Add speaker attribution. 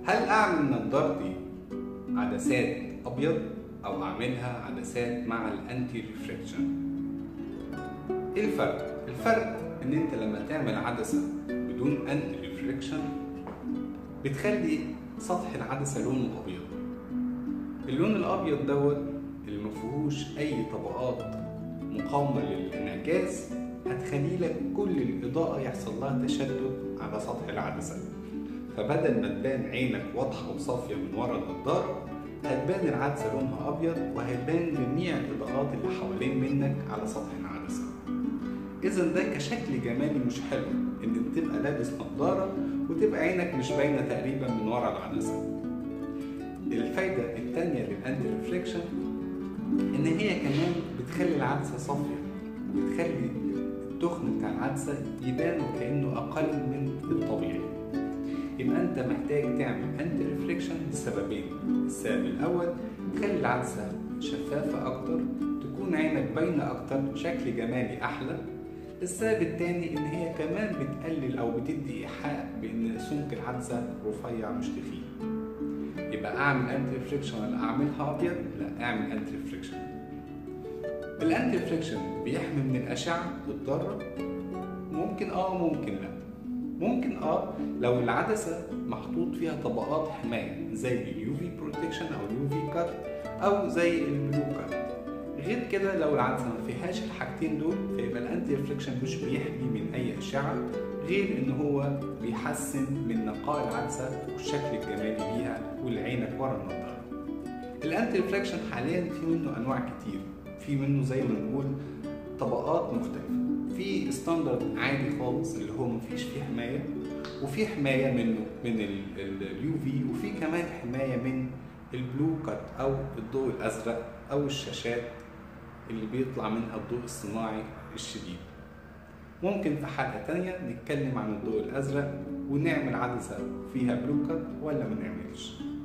Speaker 1: هل اعمل نضارتي عدسات ابيض او اعملها عدسات مع الانتي ريفليكشن ايه الفرق الفرق ان انت لما تعمل عدسه بدون انتي ريفليكشن بتخلي سطح العدسه لونه ابيض اللون الابيض دوت اللي مفيهوش اي طبقات مقاومه للانعكاس هتخلي لك كل الاضاءه يحصل لها تشتت على سطح العدسه فبدل ما تبان عينك واضحه وصافيه من ورا النضاره هتبان العدسه لونها ابيض وهتبان جميع الاضاءات اللي حوالين منك على سطح العدسه اذا ده كشكل جمالي مش حلو ان تبقى لابس نضاره وتبقى عينك مش باينه تقريبا من ورا العدسه الفايده الثانيه للانتي ريفليكشن ان هي كمان بتخلي العدسه صافيه وبتخلي التخن بتاع العدسه يبان وكانه اقل من الطبيعي يبقى انت محتاج تعمل انتي ريفليكشن لسببين السبب الاول تخلي العدسه شفافه اكتر تكون عينك باينه اكتر شكل جمالي احلى السبب الثاني ان هي كمان بتقلل او بتدي ايحاء بان سمك العدسه رفيع مش تخين يبقى اعمل انتي ريفليكشن ولا اعملها ابيض لا اعمل انتي ريفليكشن الانتي ريفليكشن بيحمي من الاشعه الضاره ممكن اه ممكن لا ممكن اه لو العدسه محطوط فيها طبقات حمايه زي اليو في بروتكشن او اليو في كات او زي البلو كات غير كده لو العدسه ما فيهاش الحاجتين دول فيبقى الانتي ريفليكشن مش بيحمي من اي اشعه غير ان هو بيحسن من نقاء العدسه والشكل الجمالي ليها والعينك ورا النضاره الانتي ريفليكشن حاليا في منه انواع كتير في منه زي ما نقول طبقات مختلفه في ستاندرد عادي خالص اللي هو مفيش فيه حمايه وفي حمايه منه من اليو في وفي كمان حمايه من البلو كات او الضوء الازرق او الشاشات اللي بيطلع منها الضوء الصناعي الشديد ممكن في حلقه تانية نتكلم عن الضوء الازرق ونعمل عدسه فيها بلو كات ولا ما نعملش